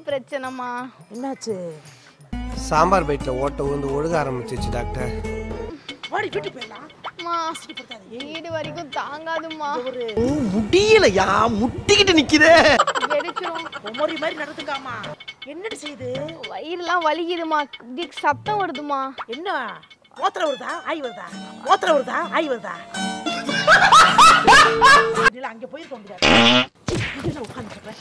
பிரச்சனைமா என்னாச்சு சாம்பார் பைட்டில் ஓட்ட விழுந்து ஒழுக ஆரம்பிச்சிச்சு டாக்டர் வாடி வீட்டுக்கு போயிடலாம் அம்மா வீடு வரைக்கும் தாங்காதுமா ஒரு முடியலையா முட்டிக்கிட்டு நிக்குதே வெடிச்சிரும் பொம்மரி மாதிரி நடந்துக்காமா என்னடி செய்யுது வயிறுலாம் வலிக்குதுமா இப்படி சத்தம் வருதுமா என்ன ஓத்திர வருதா ஆய் வருதா ஓத்திர வருதா ஆய் வருதா இல்ல அங்க போயிருக்க முடியாது உட்காந்துருக்க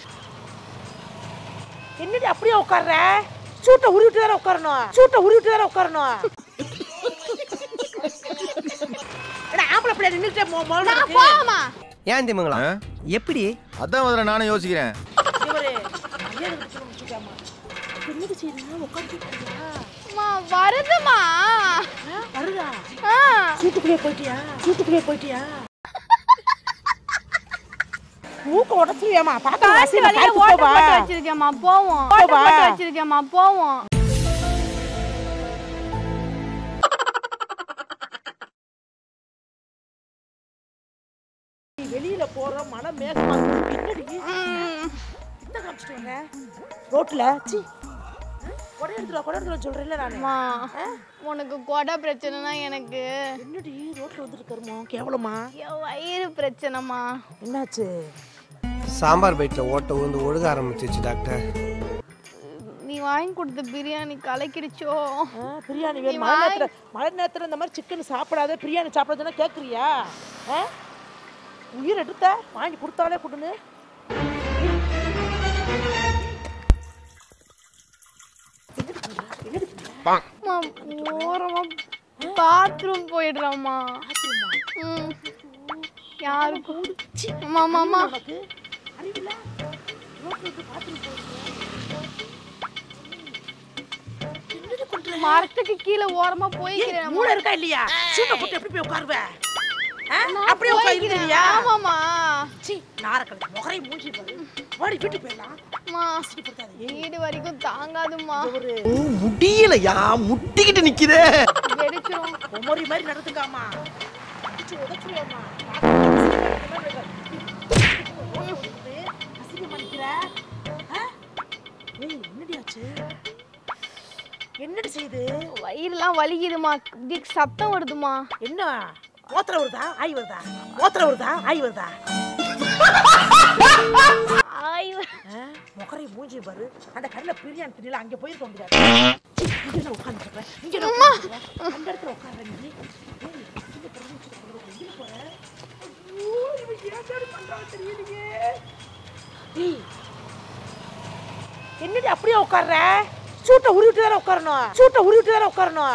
என்னடி அப்படியே உட்கார்ற சூட்டை உருவிட்டு தானே உட்காரணும் சூட்டை உருவிட்டு தானே உட்காரணும் ஏடா, ஆம்பளை பிள்ளை நின்றுட்டே நான் போமா ஏன் திமுங்களா எப்படி அதான் முதல்ல நானும் யோசிக்கிறேன் இவரு மரியாதை கொடுத்து சொல்லணும் வச்சுக்கோமா. என்னடி செய்யணும் உட்காந்து அம்மா வருதுமா வருதா ஆ சூட்டுக்குள்ளே போயிட்டியா சூட்டுக்குள்ளே போயிட்டியா மூக்க உடச்சிருவியாமா காசு பாத்து வழியில ஓட்ட போட்டு வச்சிருக்கேம்மா போவோம் ஓட்ட போவா. போட்டு வச்சிருக்கேம்மா போவோம் வெளியில போற மழை மேகமா இருக்கு. என்னடி ம். இந்த காமிச்சிட்டு வர ரோட்ல சி கொடை எடுத்துருவா கொடை எடுத்துருவா சொல்றேன்ல நானு அம்மா உனக்கு கொடை பிரச்சனைனா எனக்கு என்னடி ரோட்ல வந்துட்டு கருமோ கேவலமா என் வயிறு பிரச்சனைமா என்னாச்சு சாம்பார் பைட்டில் ஓட்ட விழுந்து ஒழுக ஆரம்பிச்சிச்சு டாக்டர் நீ வாங்கி கொடுத்த பிரியாணி கலக்கிடுச்சோ ஆ, பிரியாணி நீ வேணும் மழை வாங்கி- நேரத்துல மழை நேரத்துல இந்த மாதிரி சிக்கன் சாப்பிடாத பிரியாணி சாப்பிடாதுன்னா கேக்குறியா ஆ? உயிர் எடுத்த வாங்கி கொடுத்தாலே கொடுன்னு அம்மா ஓரமா பாத்ரூம் போயிடுறோம்மா ம் யாருக்கும் அம்மா அம்மா அம்மா உனக்கு அறிவில்ல ரோட்ல இருந்து பாத்துட்டு மரத்துக்கு கீழே ஓரமா போய்க்கிறேன் மூளை இருக்கா இல்லையா சூட்டை போட்டு எப்படி போய் உட்காருவ ஆ? நான் அப்படியே போய்க்கிறேன். உட்காருந்தியா ஆமாம்மா சி நாரக்கலை முகரை மூஞ்சி பாரு வாடி வீட்டுக்கு போயிடலாம் அம்மா வீடு வரைக்கும் தாங்காதுமா ஒரு முடியலையா முட்டிக்கிட்டு நிக்குதே வெடிச்சிரும் பொம்மரி மாதிரி நடந்துக்காமா அடிச்சு உதச்சுருவாமா அசிங்கமா நிக்கிற ஆ? ஏய் என்னடி ஆச்சு என்னடி செய்யுது வயிறுலாம் வலிக்குதுமா இப்படி சத்தம் வருதுமா என்ன ஓத்திர வருதா ஆய் வருதா ஓத்திர வருதா ஆய் வருதா ஆய் ஆ? முகரை மூஞ்சி பாரு அந்த கடையில பிரியாணி திடல அங்க போயிருக்க முடியாது சி, இங்க நான் உட்காந்துருக்கேன் இங்க நான் உட்காந்துருக்கேன் அந்த இடத்துல உட்கார்ற நீ ஏய், இங்க பிறகு வச்சுட்டு போறது, எங்க போற ஐயோ, இவன் ஏன் சார் பண்றான்னு தெரியலையே. ஏய், என்னடி அப்படியே உட்கார்ற சூட்டை உருவிட்டு தானே உட்காரணும் சூட்டை உருவிட்டு தானே உட்காரணும்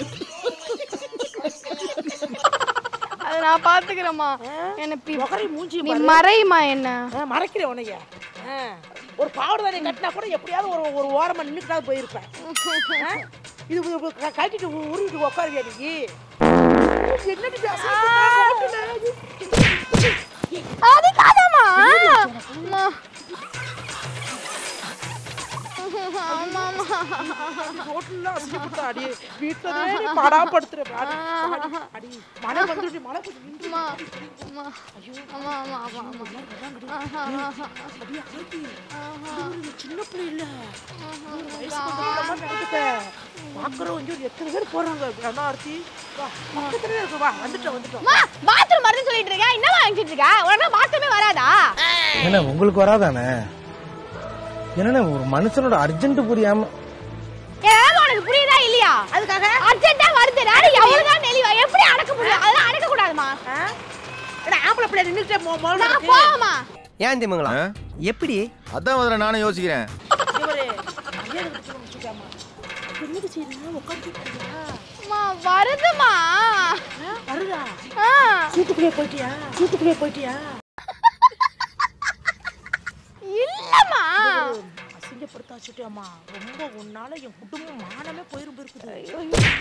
அதை நான் பாத்துக்கிறேம்மா என்ன பி- முகரை மூஞ்சி நீ பாரு மறையுமா என்ன ஆ, மறைக்கிறேன் உனைய ஆ, ஒரு பாவாடை தானே கட்டினா கூட எப்படியாவது ஒரு ஒரு ஓரமா நின்றுக்கிட்டாவது போயிருப்பேன் ஆ? இது இது- இது க- கட்டிட்டு உ- உருவிட்டு உட்காருவியா நீ என்னடி இது அசிங்கமா ரோட்டுல? அதுக்காகமா அம்மா ஆமாமா ரோட்டுல அசிங்கப்பட்ட அடி வீட்டுல நீ பாடாப்படுத்துற அடி, அடி, அடி மழை வந்துட்டு மழை கொஞ்சம் நின்று அம்மா அம்மா அம்மா அம்மா அம்மா அம்மா ஆஹா, ஆஹா. அப்படியே ஆர்த்தி. இது ஒரு சின்ன பிள்ளை இல்ல ஒரு வயசுக்கு வந்த பிள்ளை மாதிரி நடந்துக்க. பாக்குறவங்க இங்க ஒரு எத்தனை பேர் போறாங்க அண்ணா ஆர்த்தி வா பக்கத்துலயே இருக்கு வா வந்துட்டோம் வந்துட்டோம் அம்மா பாத்ரூம் வருதுன்னு சொல்லிட்டு இருக்க என்னமா வாங்கிட்டு இருக்க உடனே பாத்ரூமே வராதா என்ன உங்களுக்கு வராதானே என்னண்ணே ஒரு மனுஷனோட அர்ஜென்ட் புரியாம ஏதாவது உனக்கு புரியுதா இல்லையா அதுக்காக அர்ஜென்ட்டா வருது நாடு எவ்வளவு தான் நெளிவா எப்படி அடக்க முடியும் அதெல்லாம் அடக்க கூடாதுமா ஆ? ஏடா, ஆம்பளை பிள்ளை நின்னுட்டே மொ- மொழ நான் இருக்கு. போவோமா ஏன் திமுங்களா ஆ? எப்படி அதான் முதல்ல நானும் யோசிக்கிறேன் இவரு மரியாதை கொடுத்து சொல்லணும் வச்சுக்கோமா. என்னடி செய்றீங்க? உட்கார்ந்துட்டு இருக்கீங்களா? அம்மா வருதுமா ஆ, வருதா ஆ சூட்டுக்குள்ளே போயிட்டியா சூட்டுக்குள்ளே போயிட்டியா இல்லம்மா அசிங்கப்படுத்தா வச்சுட்டியாம்மா ரொம்ப உன்னால என் குடும்பம் மானமே போயிரும் இருக்குது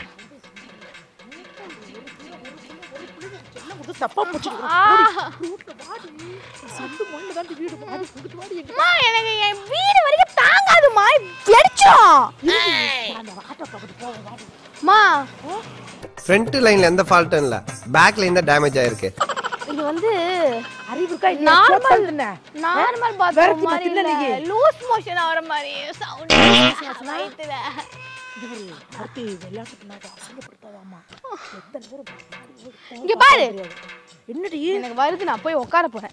எல்லாம் கொடுத்து தப்பா முடிச்சுக்கிறோம் ஆஹா. ரோட்ல வாடி சந்து மண்ணு தாண்டி வீடு வாடி கொடுத்து வாடி எங்க அம்மா எனக்கு என் வீடு வரைக்கும் தாங்காதுமா வெடிச்சோம் அந்த ஆட்டோ பக்கத்து போவோம் வாடி அம்மா ஃப்ரண்ட் லைனில் எந்த ஃபால்ட்டும் இல்லை பேக் லைன் தான் டேமேஜ் ஆயிருக்கு இது வந்து அறிவு இருக்கா இல்லையா நார்மல் சோத்தால் தின்ன நார்மல் விரட்டி பாத்ரூம் மாதிரி தின்ன இல்ல நீ. லூஸ் மோஷன் ஆவற மாதிரி சவுண்ட் வயித்துல இது ஒரு அடுத்து விளையாட்டு பண்ணாத அசிங்கப்படுத்தாதாமா எத்தனை பேர் இங்க பாரு. என்னடி எனக்கு வருது நான் போய் உட்கார போறேன்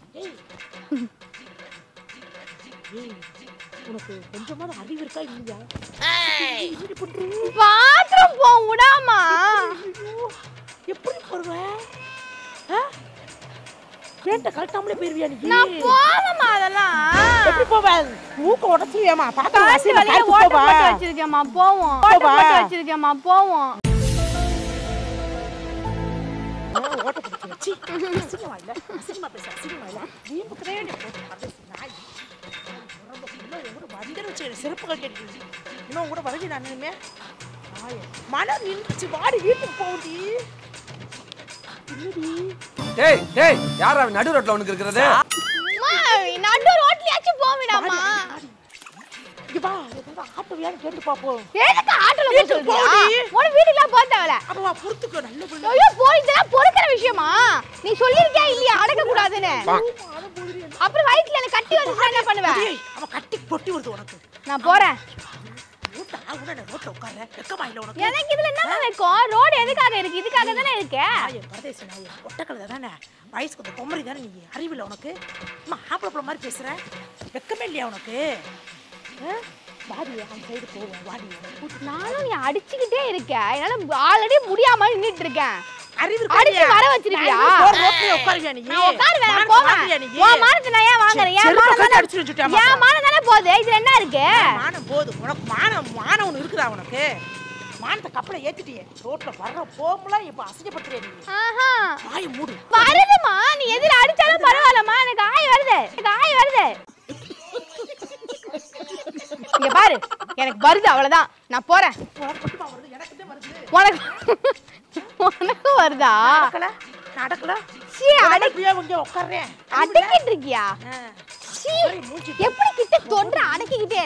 ஏய், உனக்கு கொஞ்சமாவது அறிவு இருக்கா இல்லையா என்னடி பண்ற பாத்ரூம் போ விடாமா ஐயோ, எப்படி போடுவ ஆ? பேண்ட கழட்டாமலே போயிருவியா நீ நான் போவேமா அதெல்லாம் எப்படி போவ மூக்க உடச்சிருவியாமா பாத்தா காசு வழியில ஓட்ட போட்டு வச்சிருக்கேம்மா போவோம் ஓட்ட போவா. போட்டு வச்சிருக்கேம்மா போவோம் ஓட்ட பிடிச்சி வச்சு அசிங்கமா இல்ல அசிங்கமா பேச அசிங்கமா இல்ல வீம்புக்கு தான் நீ போட்டு கடைசி நாய் உடம்பு full ஆ என் கூட வந்தர வச்சு எனக்கு செருப்பு கட்டிட்டு இன்னும் கூட வரடி நான் இனிமே நாயே மனம் நின்றுச்சு வாடி வீட்டுக்கு போடி இல்லடி டேய் டேய் யாரா நடு ரோட்ல உனக்கு இருக்கிறது அம்மா, நடு ரோட்லயாச்சும் போவிடாமா இங்க வா ஏதாவது ஆட்டோ வேணும் கேட்டு பாப்போம் எதுக்கு ஆட்டோல போய் வீட்டுக்கு சொல்றியா போடி. உன வீட்டுக்குலாம் போக தேவையில்ல அப்ப வா பொறுத்துக்கோ நல்ல பிள்ளை ஐயோ போய் இதெல்லாம் பொறுக்கிற விஷயமா நீ சொல்லிருக்கியா இல்லையா அடக்க கூடாதுன்னு அப்புறம் வயித்துல எனக்கு கட்டி வந்து என்ன பண்ணுவேன் ஏய், அவன் கட்டி பொட்டி வருது உனக்கு நான் போறேன் ரோட்டா உடனே ரோட்ல உட்கார வெக்கமா இல்ல உனக்கு எனக்கு இதுல என்ன வைக்கும் ரோடு எதுக்காக இருக்கு இதுக்காக தானே இருக்கு நாயே பரதேசி நாயே ஒட்டக்கலை தானே வயசுக்கு கொஞ்சம் குமரி தானே நீ அறிவில்ல உனக்கு அம்மா ஆப்பிள மாதிரி பேசுற வெக்கமே இல்லையா உனக்கு ஆ? வாடி அவன் சைடு போவோம் வாடி கூட்டு நானும் நீ அடிச்சுக்கிட்டே இருக்க என்னால ஆல்ரெடி முடியாம நின்னுட்டு இருக்கேன் அறிவு இருக்கா அடிச்சு இல்லையா? வர வச்சிருக்கியா? நான் போற ரோட்லயே உட்காருவியா நீ நான் உட்காருவேன் நான் மானத்தை போவேன் வாங்குறியா நீ? உன் மானத்தை நான் ஏன் வாங்குறேன் என் செருப்பை மானம் கழட்டி தானே அடிச்சு வச்சுட்டியாம்மா. என் மானம் தானே போகுது இதுல என்ன இருக்கு மானம் போது உனக்கு மானம் மானம் ஒன்று இருக்குதா உனக்கு மானத்தை கப்பலை ஏத்திட்டியே ரோட்ல வர்ற போகும்போது இப்ப அசிங்கப்படுத்துறியா நீ ஆஹா வாயை மூடு வருதுமா நீ எதிர அடிச்சாலும் பரவாயில்லம்மா எனக்கு ஆய் வருது எனக்கு ஆய் வருது இங்க பாரு எனக்கு வருது அவ்வளவுதான் நான் போறேன் உனக்கு மட்டுமா வருது எனக்கு தான் வருது உனக்கு உனக்கு வருதா நடக்கல நடக்கல சீ அடை அப்படியே இங்க உட்கார்றேன் அடக்கிட்டு இருக்கியா ஆ. சீ ஒரே மூஞ்சி எப்படி கிட்ட தொன்ற அடக்கிக்கிட்டே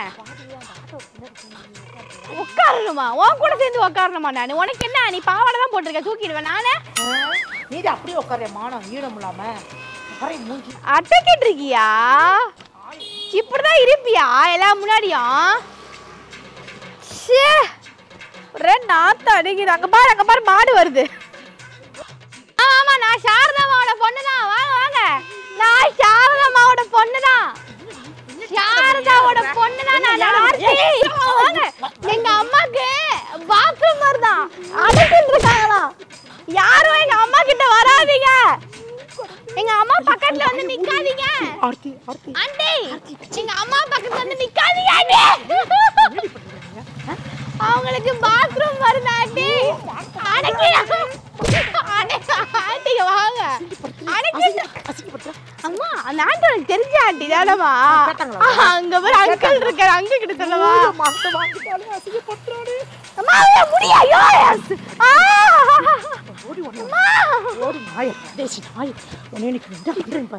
உட்காரணுமா உன் கூட சேர்ந்து உட்காரணுமா நானு உனக்கு என்ன நீ பாவாடை தான் போட்டிருக்க தூக்கிடுவேன் நானே நீ தான் அப்படியே உட்கார மானம் ஈரம் இல்லாம ஒரே மூஞ்சி அடக்கிட்டு இருக்கியா இப்படிதான் இருப்பியா எல்லாம் முன்னாடியும் ச்சே ஒரே நாத்தம் அடிக்குது அங்க பாரு அங்க பாரு மாடு வருது ஆமா ஆமா நான் சாரதாமாவோட பொண்ணு தான் வாங்க வாங்க நான் சாரதாமாவோட பொண்ணு தான் சாரதாவோட பொண்ணு தான் நான் ஆர்த்தி வாங்க எங்க அம்மாக்கு பாத்ரூம் வருதான் அடைச்சிட்டு இருக்காங்களாம் யாரும் எங்க அம்மா கிட்ட வராதீங்க எங்க அம்மா பக்கத்துல வந்து நிக்காதீங்க ஆர்த்தி ஆர்த்தி ஆண்டி எங்க அம்மா பக்கத்துல வந்து நிக்காதீங்க ஆண்டி அவங்களுக்கு பாத்ரூம் வருது ஆண்டி அடக்கி ஆண்டி வாங்க அடக்கி அம்மா அந்த ஆண்டி எனக்கு தெரிஞ்ச ஆண்டி தானம்மா கேட்டாங்களா? அங்க ஒரு அங்கிள் இருக்காரு அங்கிள் கிட்ட சொல்லவா மாசத்தை வாங்கிட்டாலே அசிங்கப்படுறாரு அம்மா அவன் முடியா ஐயோ ஆ ஓடி ஓடி அம்மா ஓடி நாய தேசி நாய் உன்னை எனக்கு என்ன பண்றேன் பாரு.